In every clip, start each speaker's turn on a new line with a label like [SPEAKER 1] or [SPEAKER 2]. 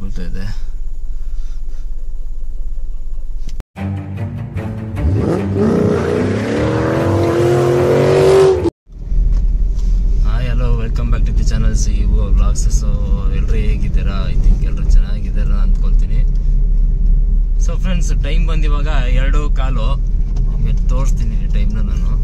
[SPEAKER 1] ಬೊಗಳ್ತಾ ಇದೆ hi hello welcome back to the channel ಸಿ ಇವು ವ್ಲಾಗ್ಸ್ ಸೊ ಎಲ್ಲರೂ ಹೇಗಿದ್ದೀರಾ ಐ ಥಿಂಕ್ ಎಲ್ಲರೂ ಚೆನ್ನಾಗಿದ್ದೀರಾ ಅಂದ್ಕೊಳ್ತೀನಿ ಸೊ ಫ್ರೆಂಡ್ಸ್ ಟೈಮ್ ಬಂದು ಇವಾಗ ಎರಡು ಕಾಲು ನಿಮಗೆ ತೋರಿಸ್ತೀನಿ ಟೈಮ್ನ ನಾನು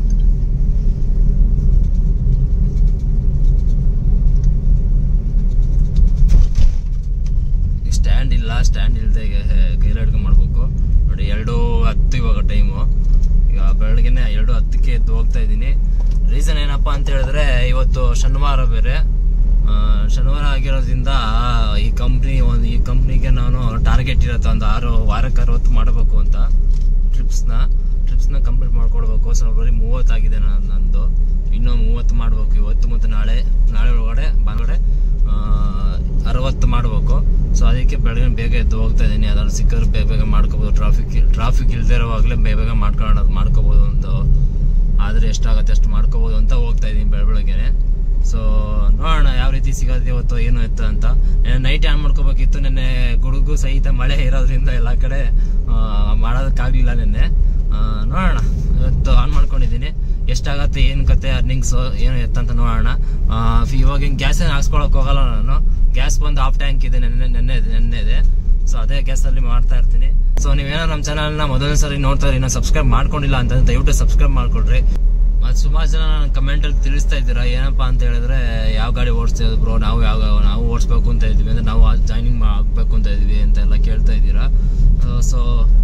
[SPEAKER 1] ಸ್ಟ್ಯಾಂಡ್ ಇಲ್ಲ ಸ್ಟ್ಯಾಂಡ್ ಇಲ್ಲದೆ ಕೈಲಿ ಅಡ್ಗೆ ಮಾಡಬೇಕು ನೋಡಿ ಎರಡು ಹತ್ತು ಇವಾಗ ಟೈಮು ಈಗ ಬೆಳಗ್ಗೆನೆ ಎರಡು ಹತ್ತಕ್ಕೆ ಎದ್ದು ಹೋಗ್ತಾ ಇದ್ದೀನಿ ರೀಸನ್ ಏನಪ್ಪಾ ಅಂತ ಹೇಳಿದ್ರೆ ಇವತ್ತು ಶನಿವಾರ ಬೇರೆ ಆ, ಶನಿವಾರ ಆಗಿರೋದ್ರಿಂದ ಈ ಕಂಪ್ನಿ ಒಂದು ಈ ಕಂಪ್ನಿಗೆ ನಾನು ಟಾರ್ಗೆಟ್ ಇರುತ್ತೆ ಒಂದು ಆರು ವಾರಕ್ಕೆ ಅರವತ್ತು ಮಾಡಬೇಕು ಅಂತ ಟ್ರಿಪ್ಸ್ನ ಟ್ರಿಪ್ಸ್ನ ಕಂಪ್ಲೀಟ್ ಮಾಡ್ಕೊಡ್ಬೇಕು ಸೊ ಬರೀ ಮೂವತ್ತಾಗಿದೆ ನಾನು ನಂದು ಇನ್ನೂ ಮೂವತ್ತು ಮಾಡಬೇಕು ಇವತ್ತು ಮತ್ತು ನಾಳೆ ನಾಳೆ ಒಳಗಡೆ ಭಾನುವಾರ ಅರವತ್ತು ಮಾಡಬೇಕು ಸೊ ಅದಕ್ಕೆ ಬೆಳಗ್ಗೆ ಬೇಗ ಎದ್ದು ಹೋಗ್ತಾ ಇದ್ದೀನಿ ಅದ್ರಲ್ಲಿ ಸಿಕ್ಕಿದ್ರೆ ಬೇಗ ಬೇಗ ಮಾಡ್ಕೋಬೋದು ಟ್ರಾಫಿಕ್ ಟ್ರಾಫಿಕ್ ಇಲ್ಲದೆ ಇರೋವಾಗಲೇ ಬೇಗ ಬೇಗ ಮಾಡ್ಕೊಳ್ಳೋದು ಮಾಡ್ಕೋಬೋದು ಒಂದು ಆದರೆ ಎಷ್ಟಾಗುತ್ತೆ ಅಷ್ಟು ಮಾಡ್ಕೋಬೋದು ಅಂತ ಹೋಗ್ತಾ ಇದ್ದೀನಿ ಬೆಳ ಬೆಳಗ್ಗೆನೆ ಸೊ ನೋಡೋಣ ಯಾವ ರೀತಿ ಸಿಗೋದು ಇವತ್ತು ಏನು ಎತ್ತ ಅಂತ ನೈಟ್ ಆನ್ ಮಾಡ್ಕೋಬೇಕಿತ್ತು ನೆನ್ನೆ ಗುಡುಗು ಸಹಿತ ಮಳೆ ಇರೋದ್ರಿಂದ ಎಲ್ಲ ಕಡೆ ಆ, ಮಾಡೋದಕ್ಕಾಗಲಿಲ್ಲ ನೆನ್ನೆ ಆ, ನೋಡೋಣ ಇವತ್ತು ಆನ್ ಮಾಡ್ಕೊಂಡಿದ್ದೀನಿ ಎಷ್ಟಾಗತ್ತೆ ಏನು ಕತೆ ಅರ್ನಿಂಗ್ಸು ಏನು ಎತ್ತಂತ ನೋಡೋಣ ಆ, ಇವಾಗ ಹಿಂಗೆ ಗ್ಯಾಸ್ ಏನು ಹಾಕ್ಸ್ಕೊಳಕ್ ಹೋಗಲ್ಲ ನಾನು ಗ್ಯಾಸ್ ಬಂದು ಆಫ್ ಟ್ಯಾಂಕ್ ಇದೆ ನೆನ್ನೆ ನೆನ್ನೆ ನೆನ್ನೆ ಇದೆ ಸೊ ಅದೇ ಗ್ಯಾಸಲ್ಲಿ ಮಾಡ್ತಾ ಇರ್ತೀನಿ ಸೊ ನೀವೇನೋ ನಮ್ಮ ಚಾನಲ್ನ ಮೊದಲನೇ ಸರಿ ನೋಡ್ತಾ ಇದ್ದೀರಾ ಸಬ್ಸ್ಕ್ರೈಬ್ ಮಾಡ್ಕೊಂಡಿಲ್ಲ ಅಂತ ದಯವಿಟ್ಟು ಸಬ್ಸ್ಕ್ರೈಬ್ ಮಾಡ್ಕೊಡ್ರಿ ಮತ್ತು ಸುಮಾರು ಜನ ನನ್ನ ಕಮೆಂಟಲ್ಲಿ ತಿಳಿಸ್ತಾ ಇದ್ದೀರಾ ಏನಪ್ಪಾ ಅಂತ ಹೇಳಿದ್ರೆ ಯಾವ ಗಾಡಿ ಓಡಿಸ್ತಾ ಬ್ರೋ ನಾವು ಯಾವ ನಾವು ಓಡಿಸ್ಬೇಕು ಅಂತ ಇದ್ವಿ ಅಂದ್ರೆ ನಾವು ಜಾಯ್ನಿಂಗ್ ಆಗಬೇಕು ಅಂತ ಇದ್ವಿ ಅಂತ ಎಲ್ಲ ಕೇಳ್ತಾ ಇದ್ದೀರಾ ಸೊ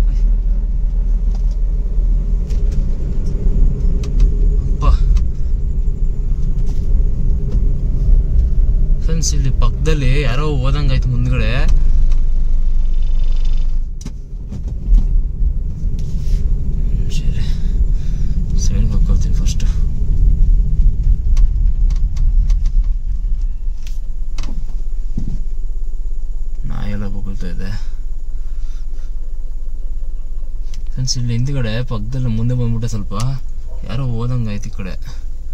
[SPEAKER 1] ಫ್ರೆಂಡ್ಸ್ ಇಲ್ಲಿ ಪಕ್ಕದಲ್ಲಿ ಯಾರೋ ಓದಂಗಾಯ್ತು ಮುಂದ್ಗಡೆ ಸರಿ ಸೈಡ್ಗೆ ಹೋಗ್ಕೊಳ್ತೀನಿ ಫಸ್ಟ್ ನಾಯೆಲ್ಲ ಬೊಗಳ್ತಾ ಇದೆ ಫ್ರೆಂಡ್ಸ್ ಇಲ್ಲಿ ಹಿಂದ್ಗಡೆ ಪಕ್ಕದಲ್ಲಿ ಮುಂದೆ ಬಂದ್ಬಿಟ್ಟೆ ಸ್ವಲ್ಪ ಯಾರೋ ಓದಂಗಾಯ್ತು ಈ ಕಡೆ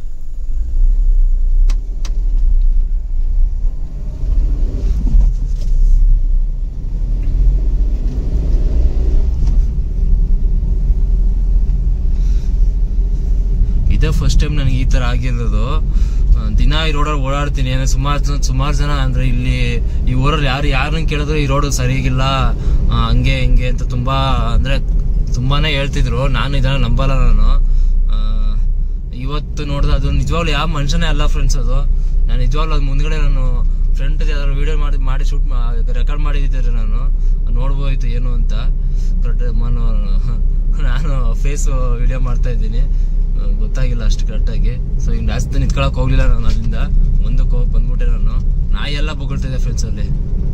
[SPEAKER 1] ಇದೇ ಫಸ್ಟ್ ಟೈಮ್ ನನಗೆ ಈ ತರ ಆಗಿರೋದು ಆ, ದಿನ ಈ ರೋಡಲ್ಲಿ ಓಡಾಡ್ತೀನಿ ಏನೋ ಸುಮಾರು ಜನ ಸುಮಾರು ಜನ ಅಂದ್ರೆ ಇಲ್ಲಿ ಈ ಊರಲ್ಲಿ ಯಾರು ಯಾರನ್ನ ಕೇಳಿದ್ರು ಈ ರೋಡ್ ಸರಿಗಿಲ್ಲ ಆ, ಹಂಗೆ ಹಿಂಗೆ ಅಂತ ತುಂಬಾ ಅಂದ್ರೆ ತುಂಬಾನೇ ಹೇಳ್ತಿದ್ರು ನಾನು ಇದನ್ನ ನಂಬಲ್ಲ ನಾನು ಆ, ಇವತ್ತು ನೋಡಿದ್ರೆ ಅದು ನಿಜವಾಗ್ಲೂ ಯಾವ ಮನುಷ್ಯನೇ ಅಲ್ಲ ಫ್ರೆಂಡ್ಸ್ ಅದು ನಾನು ನಿಜವಾಗ್ಲೂ ಅದು ಮುಂದ್ಗಡೆ ನಾನು ಫ್ರಂಟ್ ಯಾವ್ದಾದ್ರು ವಿಡಿಯೋ ಮಾಡಿ ಮಾಡಿ ಶೂಟ್ ರೆಕಾರ್ಡ್ ಮಾಡಿದ್ದೆ ನಾನು ನೋಡ್ಬೋಯ್ತು ಏನು ಅಂತ ಬಟ್ ನಾನು ನಾನು ಫೇಸ್ ವಿಡಿಯೋ ಮಾಡ್ತಾ ಇದ್ದೀನಿ ಆ, ಗೊತ್ತಾಗಿಲ್ಲ ಅಷ್ಟು ಕರೆಕ್ಟಾಗಿ ಸೊ ಈಗ ಜಾಸ್ತಿ ನಿಂತ್ಕೊಳಕ್ ಹೋಗ್ಲಿಲ್ಲ ನಾನು ಅಲ್ಲಿಂದ ಮುಂದಕ್ಕೆ ಹೋಗಿ ಬಂದ್ಬಿಟ್ಟೆ ನಾನು ನಾಯಿ ಎಲ್ಲ ಬೊಗಳ್ತಿದ್ದೆ ಫ್ರೆಂಡ್ಸ್ ಅಲ್ಲಿ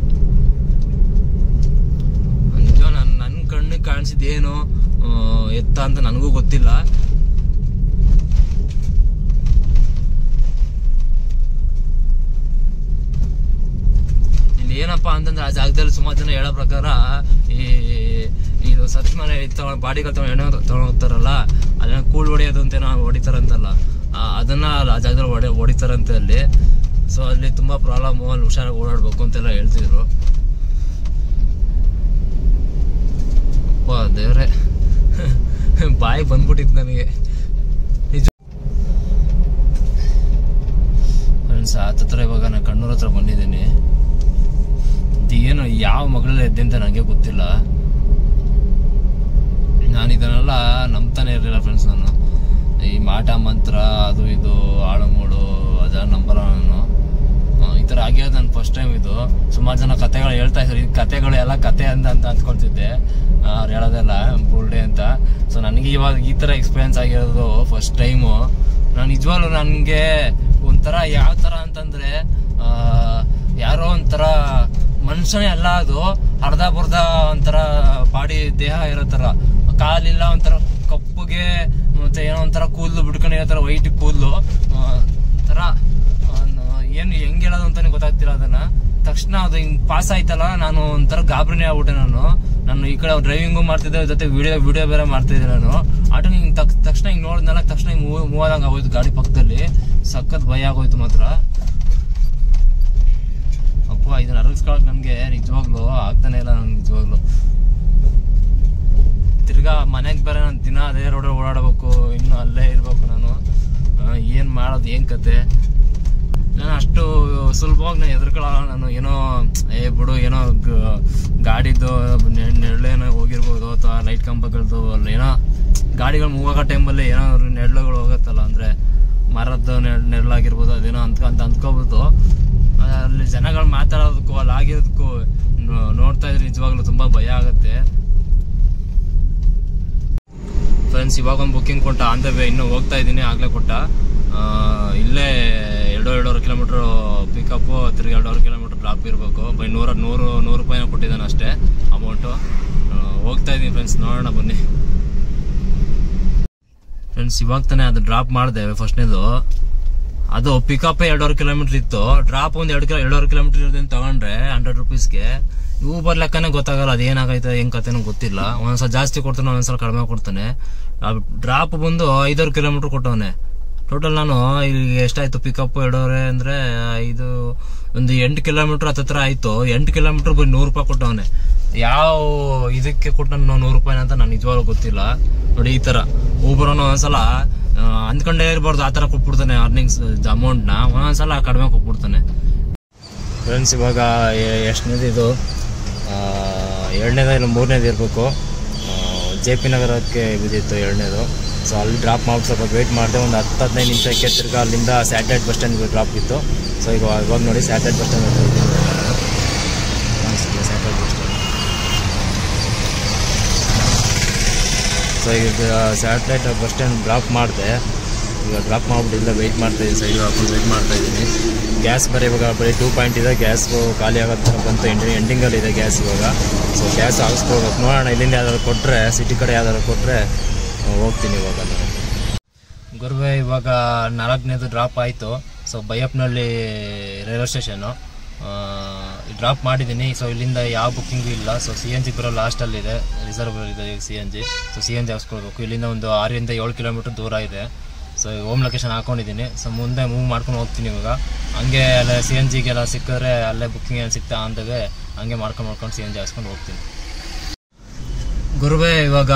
[SPEAKER 1] ನಿಜ ನನ್ನ ನನ್ನ ಕಣ್ಣಿಗೆ ಕಾಣಿಸಿದ್ದೇನು ಎತ್ತ ಅಂತ ನನಗೂ ಗೊತ್ತಿಲ್ಲ ಇಲ್ಲಿ ಏನಪ್ಪಾ ಅಂತಂದ್ರೆ ಆ ಜಾಗದಲ್ಲಿ ಸುಮಾರು ಜನ ಹೇಳೋ ಪ್ರಕಾರ ಈ ಇದು ಸತ್ ಮನೆ ತಗೊಂಡು ಬಾಡಿಗಳು ತಗೊಂಡು ಎಣ್ಣೆ ತಗೊಂಡು ಹೋಗ್ತಾರಲ್ಲ ಅದನ್ನ ಕೂಳ್ ಹೊಡೆಯೋದು ಅಂತ ಏನೋ ಹೊಡಿತಾರಂತಲ್ಲ ಆ, ಅದನ್ನ ಆ ಜಾಗದಲ್ಲಿ ಹೊಡೆ ಹೊಡಿತಾರಂತೆ ಅಲ್ಲಿ ಸೊ ಅಲ್ಲಿ ತುಂಬಾ ಪ್ರಾಬ್ಲಮ್ ಅಲ್ಲಿ ಹುಷಾರಾಗಿ ಓಡಾಡ್ಬೇಕು ಅಂತೆಲ್ಲ ಹೇಳ್ತಿದ್ರು ವಾ ದೇವ್ರೆ ಬಾಯಿ ಬಂದ್ಬಿಟ್ಟಿತ್ತು ನನಗೆ ನಿಜ ಫ್ರೆಂಡ್ಸ್ ಹತ್ರ ಇವಾಗ ನಾನು ಕಣ್ಣೂರ್ ಹತ್ರ ಬಂದಿದ್ದೀನಿ ಏನು ಯಾವ ಮಗಳಲ್ಲಿ ಎದ್ದೆ ಅಂತ ನನಗೆ ಗೊತ್ತಿಲ್ಲ ನಾನು ಇದನ್ನೆಲ್ಲ ನಂಬ್ತಾನೆ ಇರಲಿಲ್ಲ ಫ್ರೆಂಡ್ಸ್ ನಾನು ಈ ಮಾಟ ಮಂತ್ರ ಅದು ಇದು ಆಳುಮೂಳು ಅದೆಲ್ಲ ನಂಬಲ್ಲ ನಾನು ಆ, ಈ ಥರ ಆಗಿರೋದು ನನ್ನ ಫಸ್ಟ್ ಟೈಮ್ ಇದು ಸುಮಾರು ಜನ ಕತೆಗಳು ಹೇಳ್ತಾ ಇದ್ರು ಈ ಕತೆಗಳು ಎಲ್ಲ ಕತೆ ಅಂತ ಅಂತ ಅಂದ್ಕೊಳ್ತಿದ್ದೆ ಅವ್ರು ಹೇಳೋದೆಲ್ಲ ಬುಲ್ಡೆ ಅಂತ ಸೊ ನನಗೆ ಇವಾಗ ಈ ಥರ ಎಕ್ಸ್ಪೀರಿಯನ್ಸ್ ಆಗಿರೋದು ಫಸ್ಟ್ ಟೈಮು ನಾನು ನಿಜವಾಗ್ಲೂ ನನಗೆ ಒಂಥರ ಯಾವ ಥರ ಅಂತಂದ್ರೆ ಆ, ಯಾರೋ ಒಂಥರ ಮನುಷ್ಯನೇ ಅಲ್ಲ ಅದು ಅರ್ಧ ಬರ್ಧ ಒಂಥರ ಬಾಡಿ ದೇಹ ಇರೋ ಥರ ಕಾಲಿಲ್ಲ ಒಂಥರ ಕಪ್ಪುಗೆ ಮತ್ತೆ ಏನೋ ಒಂಥರ ಕೂದಲು ಬಿಡ್ಕೊಂಡಿರೋ ಥರ ವೈಟ್ ಕೂದಲು ಒಂಥರ ಏನು ಹೆಂಗ್ ಹೇಳೋದು ಅಂತಾನೆ ಗೊತ್ತಾಗ್ತಿಲ್ಲ ಅದನ್ನ ತಕ್ಷಣ ಅದು ಹಿಂಗ್ ಪಾಸ್ ಆಯ್ತಲ್ಲ ನಾನು ಒಂಥರ ಗಾಬರಿನೇ ಆಗ್ಬಿಟ್ಟೆ ನಾನು ನಾನು ಈ ಕಡೆ ಡ್ರೈವಿಂಗು ಮಾಡ್ತಿದ್ದೆ ಜೊತೆ ವಿಡಿಯೋ ವಿಡಿಯೋ ಬೇರೆ ಮಾಡ್ತಿದ್ದೆ ನಾನು ಆಟೋ ಹಿಂಗ್ ತಕ್- ತಕ್ಷಣ ಹಿಂಗ್ ನೋಡಿದ್ನಲ್ಲ ತಕ್ಷಣ ಹಿಂಗ್ ಮೂವ್ ಮೂವ್ ಆದಂಗೆ ಆಗೋಯ್ತು ಗಾಡಿ ಪಕ್ಕದಲ್ಲಿ ಸಖತ್ ಭಯ ಆಗೋಯ್ತು ಮಾತ್ರ ಅಪ್ಪ ಇದನ್ನ ನಿಲ್ಸ್ಕೊಳಕ್ ನನಗೆ ನಿಜವಾಗ್ಲು ಆಗ್ತಾನೆ ಇಲ್ಲ ನಂಗೆ ನಿಜವಾಗ್ಲು ತಿರ್ಗಾ ಮನೆಗೆ ಬೇರೆ ನಾನು ದಿನ ಅದೇ ರೋಡ್ ಓಡಾಡಬೇಕು ಇನ್ನು ಅಲ್ಲೇ ಇರ್ಬೇಕು ನಾನು ಏನು ಮಾಡೋದು ಏನು ಕತೆ ನಾನು ಅಷ್ಟು ಸುಲಭವಾಗಿ ನಾನು ಎದುರ್ಕೊಳ್ಳಲ್ಲ ನಾನು ಏನೋ ಏ ಬಿಡು ಏನೋ ಗ- ಗಾಡಿದ್ದು ನೆ- ನೆರಳೇನೋ ಹೋಗಿರ್ಬೋದು ಅಥವಾ ಲೈಟ್ ಕಂಬಗಳದ್ದು ಅಲ್ಲಿ ಏನೋ ಗಾಡಿಗಳು ಮೂವ್ ಆಗೋ ಟೈಮಲ್ಲಿ ಏನೋ ನೆರಳುಗಳು ಹೋಗುತ್ತಲ್ಲ ಅಂದರೆ ಮರದ್ದು ನೆರಳು ನೆರಳಾಗಿರ್ಬೋದು ಅದೇನೋ ಅಂತ ಅಂತ ಅಂದ್ಕೋಬೋದು ಅಲ್ಲಿ ಜನಗಳು ಮಾತಾಡೋದಕ್ಕೂ ಅಲ್ಲಿ ಆಗಿರೋದಕ್ಕೂ ನೋ- ನೋಡ್ತಾ ಇದ್ರೆ ನಿಜವಾಗ್ಲೂ ತುಂಬ ಭಯ ಆಗುತ್ತೆ ಫ್ರೆಂಡ್ಸ್ ಇವಾಗ ಒಂದು ಬುಕ್ಕಿಂಗ್ ಕೊಟ್ಟ ಆನ್ ದ ವೇ ಇನ್ನೂ ಹೋಗ್ತಾ ಇದ್ದೀನಿ ಆಗಲೇ ಕೊಟ್ಟ ಆ, ಇಲ್ಲೇ ಎರಡು ಎರಡೂವರೆ ಕಿಲೋಮೀಟ್ರ್ ಪಿಕಪ್ಪು ತಿರ್ಗಿ ಎರಡೂವರೆ ಕಿಲೋಮೀಟ್ರ್ ಡ್ರಾಪ್ ಇರಬೇಕು ಬೈ ನೂರ ನೂರು ನೂರು ರೂಪಾಯಿನ ಕೊಟ್ಟಿದ್ದಾನೆ ಅಷ್ಟೇ ಅಮೌಂಟು ಹೋಗ್ತಾ ಇದ್ದೀನಿ ಫ್ರೆಂಡ್ಸ್ ನೋಡೋಣ ಬನ್ನಿ ಫ್ರೆಂಡ್ಸ್ ಇವಾಗ ತಾನೇ ಅದು ಡ್ರಾಪ್ ಮಾಡಿದೆ ಫಸ್ಟ್ನೇದು ಅದು ಪಿಕಪ್ ಎರಡೂವರೆ ಕಿಲೋಮೀಟರ್ ಇತ್ತು ಡ್ರಾಪ್ ಒಂದು ಎರಡು ಕಿಲೋ ಎರಡೂವರೆ ಕಿಲೋಮೀಟರ್ ಇರೋದನ್ನ ತಗೊಂಡ್ರೆ ಹಂಡ್ರೆಡ್ ರುಪೀಸ್ಗೆ ಊಬರ್ ಲೆಕ್ಕನೇ ಗೊತ್ತಾಗಲ್ಲ ಅದು ಏನಾಗೈತೆ ಹೆಂಗ್ ಕತೆನೂ ಗೊತ್ತಿಲ್ಲ ಒಂದೊಂದ್ಸಲ ಜಾಸ್ತಿ ಕೊಡ್ತಾನೆ ಒಂದೊಂದ್ಸಲ ಕಡಿಮೆ ಕೊಡ್ತಾನೆ ಡ್ರಾಪ್ ಬಂದು ಐದಾರು ಕಿಲೋಮೀಟರ್ ಕೊಟ್ಟವನೆ ಟೋಟಲ್ ನಾನು ಈಗ ಎಷ್ಟಾಯ್ತು ಪಿಕಪ್ ಎರಡೂವರೆ ಅಂದ್ರೆ ಐದು ಒಂದು ಎಂಟು ಕಿಲೋಮೀಟರ್ ಹತ್ತತ್ರ ಆಯ್ತು ಎಂಟು ಕಿಲೋಮೀಟರ್ ಬರೀ ನೂರು ರೂಪಾಯಿ ಕೊಟ್ಟವನೆ ಯಾವ ಇದಕ್ಕೆ ಕೊಟ್ಟ ನೂರು ರೂಪಾಯಿ ಅಂತ ನಾನು ನಿಜವಾಗ್ಲೂ ಗೊತ್ತಿಲ್ಲ ನೋಡಿ ಈ ತರ ಊಬರ್ ಒಂದೊಂದ್ಸಲ ಆ, ಅಂದ್ಕೊಂಡೇ ಇರ್ಬಾರ್ದು ಆ ಥರ ಕೊಟ್ಬಿಡ್ತಾನೆ ಅರ್ನಿಂಗ್ಸ್ ಅಮೌಂಟ್ನ ಒಂದೊಂದ್ಸಲ ಕಡಿಮೆ ಕೊಟ್ಬಿಡ್ತಾನೆ ಫ್ರೆಂಡ್ಸ್ ಇವಾಗ ಎಷ್ಟನೇದು ಇದು ಎರಡನೇದ ಇಲ್ಲ ಮೂರನೇದು ಇರಬೇಕು ಜೆ ಪಿ ನಗರಕ್ಕೆ ಬಿದ್ದಿತ್ತು ಎರಡನೇದು ಸೊ ಅಲ್ಲಿ ಡ್ರಾಪ್ ಮಾಡಿ ಸ್ವಲ್ಪ ವೆಯ್ಟ್ ಮಾಡಿದೆ ಒಂದು ಹತ್ತು ಹದಿನೈದು ನಿಮಿಷಕ್ಕೆ ತಿರ್ಗಾ ಅಲ್ಲಿಂದ ಸ್ಯಾಟಲೈಟ್ ಬಸ್ ಸ್ಟ್ಯಾಂಡ್ಗೆ ಡ್ರಾಪ್ ಇತ್ತು ಸೊ ಈಗ ಇವಾಗ ನೋಡಿ satellite bus stand satellite bus stand so ಈಗ ಸ್ಯಾಟಲೈಟ್ ಬಸ್ ಸ್ಟ್ಯಾಂಡ್ ಡ್ರಾಪ್ ಮಾಡಿದೆ ಈಗ ಡ್ರಾಪ್ ಮಾಡ್ಬಿಟ್ಟು ಇಲ್ಲ ವೆಯ್ಟ್ ಮಾಡ್ತಾ ಇದ್ದೀನಿ ಸೈಡ್ ಹಾಕೊಂಡು ವೆಯ್ಟ್ ಮಾಡ್ತಾ ಇದ್ದೀನಿ ಗ್ಯಾಸ್ ಬರೀ ಇವಾಗ ಬರೀ ಟೂ ಪಾಯಿಂಟ್ ಇದೆ ಗ್ಯಾಸ್ ಖಾಲಿ ಆಗೋದು ಬಂತು ಎಂಡಿ ಎಂಡಿಂಗಲ್ಲಿ ಇದೆ ಗ್ಯಾಸ್ ಇವಾಗ ಸೊ ಗ್ಯಾಸ್ ಹಾಕ್ಸ್ಕೊಳ್ಬೇಕು ನೋಡೋಣ ಇಲ್ಲಿಂದ ಯಾವ್ದಾದ್ರು ಕೊಟ್ಟರೆ ಸಿಟಿ ಕಡೆ ಯಾವ್ದಾದ್ರು ಕೊಟ್ಟರೆ ಹೋಗ್ತೀನಿ ಇವಾಗ ನಾನು ಗುರುವೆ ಇವಾಗ ನಾಲ್ಕನೇದು ಡ್ರಾಪ್ ಆಯಿತು ಸೊ ಬೈಯಪ್ನಲ್ಲಿ ರೈಲ್ವೆ ಸ್ಟೇಷನು ಡ್ರಾಪ್ ಮಾಡಿದ್ದೀನಿ ಸೊ ಇಲ್ಲಿಂದ ಯಾವ ಬುಕ್ಕಿಂಗು ಇಲ್ಲ ಸೊ ಸಿ ಎನ್ ಜಿ ಬರೋ ಲಾಸ್ಟಲ್ಲಿದೆ ರಿಸರ್ವ್ ಇದೆ C N G so C N G ಹಾಕ್ಸ್ಕೊಳ್ಬೇಕು ಇಲ್ಲಿಂದ ಒಂದು ಆರರಿಂದ ಏಳು ಕಿಲೋಮೀಟರ್ ದೂರ ಇದೆ ಸೊ ಹೋಮ್ ಲೊಕೇಶನ್ ಹಾಕೊಂಡಿದ್ದೀನಿ ಸೊ ಮುಂದೆ ಮೂವ್ ಮಾಡ್ಕೊಂಡು ಹೋಗ್ತೀನಿ ಇವಾಗ ಹಂಗೆ ಅಲ್ಲೇ ಸಿ ಎನ್ ಜಿಗೆಲ್ಲ ಸಿಕ್ಕಿದ್ರೆ ಅಲ್ಲೇ ಬುಕ್ಕಿಂಗ್ ಏನು ಸಿಗ್ತಾ ಅಂದಾಗೆ ಹಂಗೆ ಮಾಡ್ಕೊಂಡು ಮಾಡ್ಕೊಂಡು ಸಿ ಎನ್ ಜಿ ಹಾಕ್ಸ್ಕೊಂಡು ಹೋಗ್ತೀನಿ ಗುರುವೆ ಇವಾಗ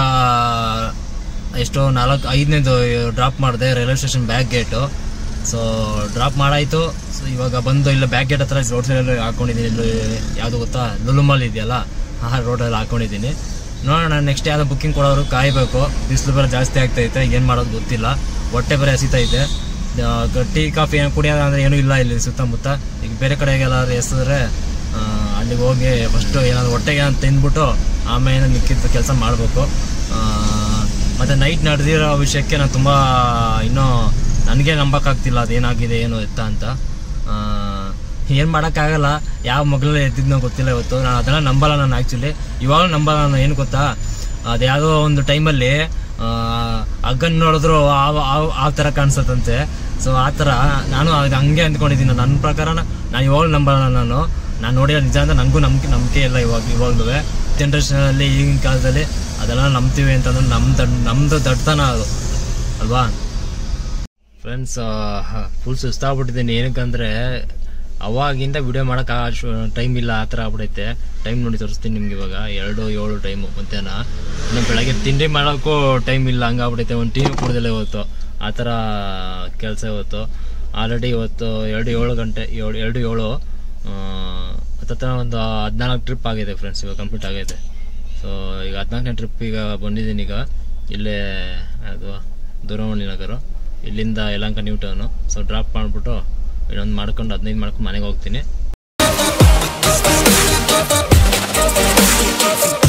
[SPEAKER 1] ಎಷ್ಟೋ ನಾಲ್ಕು ಐದನೇದು ಡ್ರಾಪ್ ಮಾಡಿದೆ railway station back gate so drop ಮಾಡಾಯಿತು ಸೊ ಇವಾಗ ಬಂದು ಇಲ್ಲ ಬ್ಯಾಕ್ ಗೇಟ್ ಹತ್ರ ರೋಡ್ ಸೈಡಲ್ಲಿ ಹಾಕೊಂಡಿದ್ದೀನಿ ಇಲ್ಲಿ ಯಾವುದು ಗೊತ್ತಾ ಲುಲುಮಾಲ್ ಇದೆಯಲ್ಲ ಆ ರೋಡಲ್ಲಿ ಹಾಕೊಂಡಿದ್ದೀನಿ ನೋಡೋಣ ನೆಕ್ಸ್ಟ್ ಯಾವ್ದೋ ಬುಕ್ಕಿಂಗ್ ಕೊಡೋರು ಕಾಯಬೇಕು ಬಿಸಿಲು ಬೇರೆ ಜಾಸ್ತಿ ಆಗ್ತೈತೆ ಏನು ಮಾಡೋದು ಗೊತ್ತಿಲ್ಲ ಹೊಟ್ಟೆ ಬೇರೆ ಹಸಿತೈತೆ ಆ, ಟೀ ಕಾಫಿ ಏನು ಕುಡಿಯೋದು ಅಂದರೆ ಏನೂ ಇಲ್ಲ ಇಲ್ಲಿ ಸುತ್ತಮುತ್ತ ಈಗ ಬೇರೆ ಕಡೆಗೆಲ್ಲಾದ್ರು ಎಸಿದ್ರೆ ಅಲ್ಲಿಗೆ ಹೋಗಿ ಫಸ್ಟು ಏನಾದ್ರು ಹೊಟ್ಟೆಗೆ ಏನಾದ್ರು ತಿಂದ್ಬಿಟ್ಟು ಆಮೇಲೆ ಮಿಕ್ಕಿದ ಕೆಲಸ ಮಾಡಬೇಕು ಮತ್ತು ನೈಟ್ ನಡೆದಿರೋ ವಿಷಯಕ್ಕೆ ನಾನು ತುಂಬ ಇನ್ನೂ ನನಗೆ ನಂಬಕ್ಕಾಗ್ತಿಲ್ಲ ಅದೇನಾಗಿದೆ ಏನು ಎತ್ತ ಅಂತ ಏನು ಮಾಡೋಕ್ಕಾಗಲ್ಲ ಯಾವ ಮಗಳಲ್ಲಿ ಎದ್ದಿದ್ನೋ ಗೊತ್ತಿಲ್ಲ ಇವತ್ತು ನಾನು ಅದೆಲ್ಲ ನಂಬಲ್ಲ ನಾನು ಆ್ಯಕ್ಚುಲಿ ಇವಾಗ ನಂಬಲ್ಲ ನಾನು ಏನು ಗೊತ್ತಾ ಅದು ಯಾವುದೋ ಒಂದು ಟೈಮಲ್ಲಿ ಹಗ್ಗನ್ ನೋಡಿದ್ರು ಆ- ಆ- ಆ ಥರ ಕಾಣಿಸತ್ತಂತೆ ಸೊ ಆ ಥರ ನಾನು ಅದು ಹಂಗೆ ಅಂದ್ಕೊಂಡಿದ್ದೀನಿ ನನ್ನ ಪ್ರಕಾರ ನಾನು ಇವಾಗ ನಂಬಲ್ಲ ನಾನು ನಾನು ನೋಡಿರೋ ನಿಜ ಅಂತ ನನಗೂ ನಂಬಿಕೆ ನಂಬಿಕೆ ಇಲ್ಲ ಇವಾಗ ಇವಾಗಲೂ ಜನ್ರೇಷನಲ್ಲಿ ಈಗಿನ ಕಾಲದಲ್ಲಿ ಅದೆಲ್ಲ ನಂಬ್ತೀವಿ ಅಂತಂದ್ರೆ ನಮ್ದು ನಮ್ಮದು ದಡ್ತನ ಅದು ಅಲ್ವಾ ಫ್ರೆಂಡ್ಸ್ ಫುಲ್ ಸುಸ್ತಾಗ್ಬಿಟ್ಟಿದ್ದೀನಿ ಏನಕ್ಕಂದ್ರೆ ಅವಾಗಿಂದ ವಿಡಿಯೋ ಮಾಡೋಕೆ ಟೈಮ್ ಇಲ್ಲ ಆ ಥರ ಆಗ್ಬಿಡೈತೆ ಟೈಮ್ ನೋಡಿ ತೋರಿಸ್ತೀನಿ ನಿಮ್ಗೆ ಇವಾಗ ಎರಡು ಏಳು ಟೈಮು ಮಧ್ಯಾಹ್ನ ಇನ್ನು ಬೆಳಗ್ಗೆ ತಿಂಡಿ ಮಾಡೋಕ್ಕೂ ಟೈಮ್ ಇಲ್ಲ ಹಂಗಾಗ್ಬಿಡೈತೆ ಒಂದು ಟೀನು ಕುಡ್ದಿಲ್ಲ ಇವತ್ತು ಆ ಥರ ಕೆಲಸ ಇವತ್ತು ಆಲ್ರೆಡಿ ಇವತ್ತು ಎರಡು ಏಳು ಗಂಟೆ ಏಳು ಎರಡು ಏಳು ಆ, ಹತ್ತತ್ರ ಒಂದು ಹದಿನಾಲ್ಕು ಟ್ರಿಪ್ ಆಗಿದೆ ಫ್ರೆಂಡ್ಸ್ ಇವಾಗ ಕಂಪ್ಲೀಟ್ ಆಗೈತೆ ಸೊ ಈಗ ಹದಿನಾಲ್ಕನೇ ಟ್ರಿಪ್ ಈಗ ಬಂದಿದ್ದೀನಿ ಈಗ ಇಲ್ಲೇ ಅದು ದೂರವಾಣಿ ನಗರ ಇಲ್ಲಿಂದ ಯಲಂಕ ನ್ಯೂ ಟೌನು ಸೊ ಡ್ರಾಪ್ ಮಾಡಿಬಿಟ್ಟು ಇನ್ನೊಂದು ಮಾಡ್ಕೊಂಡು ಹದಿನೈದು ಮಾಡ್ಕೊಂಡು ಮನೆಗೆ ಹೋಗ್ತೀನಿ